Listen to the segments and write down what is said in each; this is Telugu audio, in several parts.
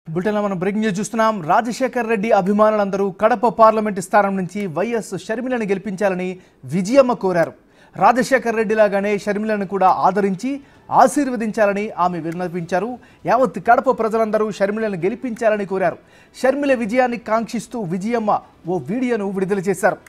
బులెటిన్లో మనం బ్రేకింగ్ న్యూస్ చూస్తున్నాం రాజశేఖర్ రెడ్డి అభిమానులందరూ కడప పార్లమెంటు స్థానం నుంచి వైఎస్ షర్మిలను గెలిపించాలని విజయమ్మ కోరారు రాజశేఖర్ రెడ్డి లాగానే షర్మిలను కూడా ఆదరించి ఆశీర్వదించాలని ఆమె విన్నపించారు యావత్ కడప ప్రజలందరూ షర్మిలను గెలిపించాలని కోరారు షర్మిల విజయాన్ని కాంక్షిస్తూ విజయమ్మ ఓ వీడియోను విడుదల చేశారు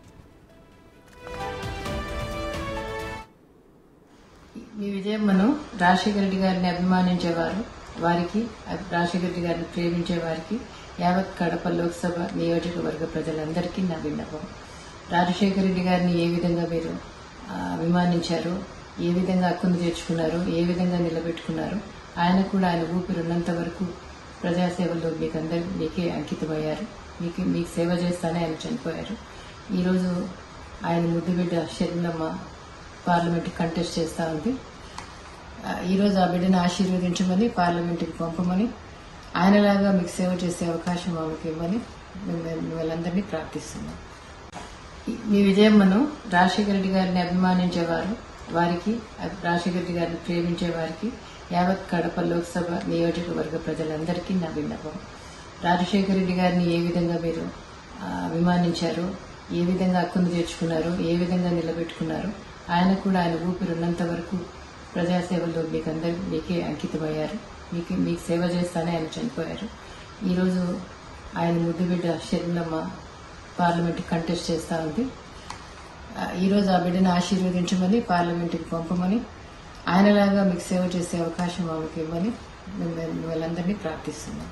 మీ విజయమ్మను రాజశేఖర రెడ్డి గారిని అభిమానించేవారు వారికి అభి- రాజశేఖర రెడ్డి గారిని ప్రేమించే వారికి యావత్ కడప లోక్సభ నియోజకవర్గ ప్రజలందరికీ నా విన్నపం రాజశేఖర రెడ్డి గారిని ఏ విధంగా మీరు ఆ, అభిమానించారు ఏ విధంగా హక్కును చేర్చుకున్నారు ఏ విధంగా నిలబెట్టుకున్నారు ఆయన కూడా ఆయన ఊపిరి ఉన్నంత వరకు ప్రజాసేవలో మీకు అందరు మీకే అంకితమయ్యారు మీకు మీకు సేవ చేస్తానే ఆయన చనిపోయారు ఈరోజు ఆయన ముద్దు బిడ్డ షర్మిలమ్మ పార్లమెంట్ కంటెస్ట్ చేస్తూ ఉంది ఆ, ఈరోజు ఆ బిడ్డను ఆశీర్వదించమని పార్లమెంట్కి పంపమని ఆయనలాగా మీకు సేవ చేసే అవకాశం ఆమెకి ఇవ్వమని మేము మిమ్మల్ని ప్రార్థిస్తున్నాం ఈ- మీ విజయమ్మను రాజశేఖర రెడ్డి గారిని అభిమానించేవారు వారికి అభి- రాజశేఖర రెడ్డి గారిని ప్రేమించే వారికి యావత్ కడప లోక్సభ నియోజకవర్గ ప్రజలందరికీ నా విన్నపం రాజశేఖర రెడ్డి గారిని ఏ విధంగా మీరు ఆ, అభిమానించారు ఏ విధంగా హక్కును చేర్చుకున్నారు ఏ విధంగా నిలబెట్టుకున్నారు ఆయన కూడా ఆయన ఊపిరి ఉన్నంత వరకు ప్రజాసేవలో మీకు అందరు మీకే అంకితమయ్యారు మీకు మీకు సేవ చేస్తానే ఆయన చనిపోయారు ఈరోజు ఆయన ముద్దు బిడ్డ షర్మిలమ్మ పార్లమెంట్ కంటెస్ట్ చేస్తూ ఉంది ఆ, ఈరోజు ఆ బిడ్డను ఆశీర్వదించమని పార్లమెంట్కి పంపమని ఆయనలాగా మీకు సేవ చేసే అవకాశం ఆమెకి ఇవ్వమని మేము మిమ్మల్ని ప్రార్థిస్తున్నాం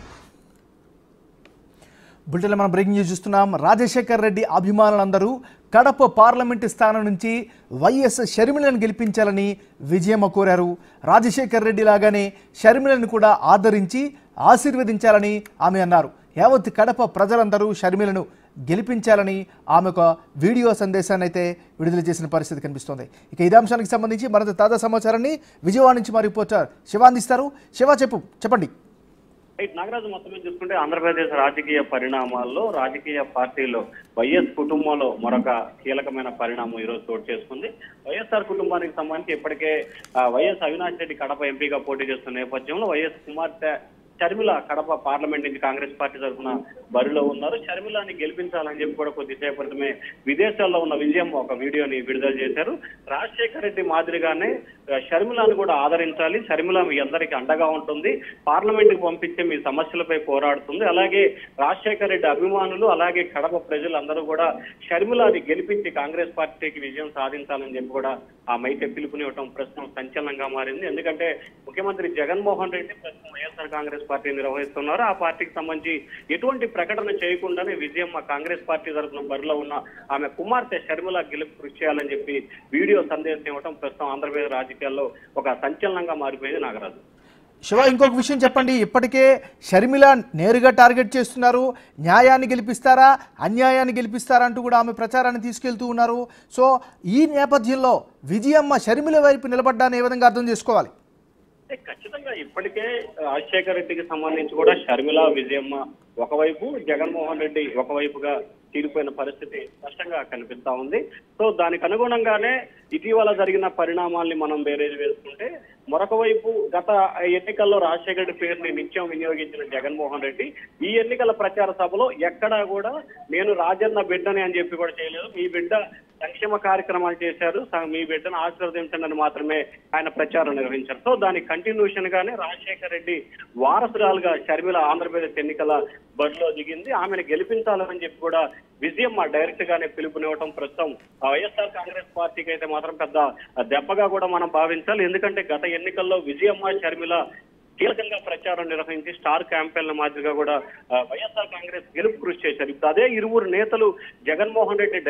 బులెటిన్లో మనం బ్రేకింగ్ న్యూస్ చూస్తున్నాం రాజశేఖర్ రెడ్డి అభిమానులందరూ కడప పార్లమెంటు స్థానం నుంచి వైఎస్ షర్మిలను గెలిపించాలని విజయమ్మ కోరారు రాజశేఖర్ రెడ్డి లాగానే షర్మిలను కూడా ఆదరించి ఆశీర్వదించాలని ఆమె అన్నారు యావత్ కడప ప్రజలందరూ షర్మిలను గెలిపించాలని ఆమె ఒక వీడియో సందేశాన్ని అయితే విడుదల చేసిన పరిస్థితి కనిపిస్తోంది ఇక ఇదే అంశానికి సంబంధించి మరింత తాజా సమాచారాన్ని విజయవాడ నుంచి మా రిపోర్టర్ శివ అందిస్తారు శివ చెప్పు చెప్పండి రైట్ నాగరాజు మొత్తం మీద చూసుకుంటే ఆంధ్రప్రదేశ్ రాజకీయ పరిణామాల్లో రాజకీయ పార్టీలో వైఎస్ కుటుంబంలో మరొక కీలకమైన పరిణామం ఈ రోజు చోటు చేసుకుంది వైఎస్ఆర్ కుటుంబానికి సంబంధించి ఇప్పటికే ఆ, వైఎస్ అవినాష్ రెడ్డి కడప ఎంపీగా పోటీ చేస్తున్న నేపథ్యంలో వైఎస్ కుమార్తె షర్మిల కడప పార్లమెంట్ నుంచి కాంగ్రెస్ పార్టీ తరఫున బరిలో ఉన్నారు షర్మిలాని గెలిపించాలని చెప్పి కూడా కొద్దిసేపు క్రితమే విదేశాల్లో ఉన్న విజయం ఒక వీడియోని విడుదల చేశారు రాజశేఖర రెడ్డి మాదిరిగానే ఆ, షర్మిలాను కూడా ఆదరించాలి షర్మిల మీ అందరికీ అండగా ఉంటుంది పార్లమెంట్ కి పంపించే మీ సమస్యలపై పోరాడుతుంది అలాగే రాజశేఖర రెడ్డి అభిమానులు అలాగే కడప ప్రజలందరూ కూడా షర్మిలాని గెలిపించి కాంగ్రెస్ పార్టీకి విజయం సాధించాలని చెప్పి కూడా ఆమె అయితే పిలుపునివ్వటం ప్రస్తుతం సంచలనంగా మారింది ఎందుకంటే ముఖ్యమంత్రి జగన్మోహన్ రెడ్డి ప్రస్తుతం వైఎస్ఆర్ కాంగ్రెస్ పార్టీ నిర్వహిస్తున్నారు ఆ పార్టీకి సంబంధించి ఎటువంటి ప్రకటన చేయకుండానే విజయమ్మ కాంగ్రెస్ పార్టీ తరఫున బరిలో ఉన్న ఆమె కుమార్తె షర్మిల గెలుపు కృషి చేయాలని చెప్పి వీడియో సందేశం ఇవ్వడం ప్రస్తుతం ఆంధ్రప్రదేశ్ రాజకీయాల్లో ఒక సంచలనంగా మారిపోయింది నాగరాజు శివ ఇంకొక విషయం చెప్పండి ఇప్పటికే షర్మిల నేరుగా టార్గెట్ చేస్తున్నారు న్యాయాన్ని గెలిపిస్తారా అన్యాయాన్ని గెలిపిస్తారా అంటూ కూడా ఆమె ప్రచారాన్ని తీసుకెళ్తూ ఉన్నారు సో ఈ నేపథ్యంలో విజయమ్మ షర్మిల వైపు నిలబడ్డాన్ని ఏ విధంగా అర్థం చేసుకోవాలి అంటే ఖచ్చితంగా ఇప్పటికే రాజశేఖర రెడ్డికి సంబంధించి కూడా షర్మిల విజయమ్మ ఒకవైపు జగన్మోహన్ రెడ్డి ఒకవైపుగా తీరిపోయిన పరిస్థితి స్పష్టంగా కనిపిస్తా ఉంది సో దానికి అనుగుణంగానే ఇటీవల జరిగిన పరిణామాల్ని మనం బేరేజ్ వేసుకుంటే మరొక వైపు గత ఎన్నికల్లో రాజశేఖర రెడ్డి పేరుని నిత్యం వినియోగించిన జగన్మోహన్ రెడ్డి ఈ ఎన్నికల ప్రచార సభలో ఎక్కడా కూడా నేను రాజన్న బిడ్డని అని చెప్పి కూడా చేయలేదు మీ బిడ్డ సంక్షేమ కార్యక్రమాలు చేశారు స- మీ బిడ్డను ఆశీర్వదించండి అని మాత్రమే ఆయన ప్రచారం నిర్వహించారు సో దానికి కంటిన్యూషన్ గానే రాజశేఖర రెడ్డి వారసురాలుగా షర్మిల ఆంధ్రప్రదేశ్ ఎన్నికల బరిలో దిగింది ఆమెను గెలిపించాలని చెప్పి కూడా విజయమ్మ డైరెక్ట్ గానే పిలుపునివ్వటం ప్రస్తుతం ఆ వైఎస్ఆర్ కాంగ్రెస్ పార్టీకి అయితే మాత్రం పెద్ద దెబ్బగా కూడా మనం భావించాలి ఎందుకంటే గత ఎన్నికల్లో విజయమ్మ షర్మిల కీలకంగా ప్రచారం నిర్వహించి స్టార్ క్యాంపెయిన్ల మాదిరిగా కూడా ఆ, వైఎస్ఆర్ కాంగ్రెస్ గెలుపు కృషి చేశారు ఇప్పుడు అదే ఇరువురు నేతలు జగన్మోహన్ రెడ్డి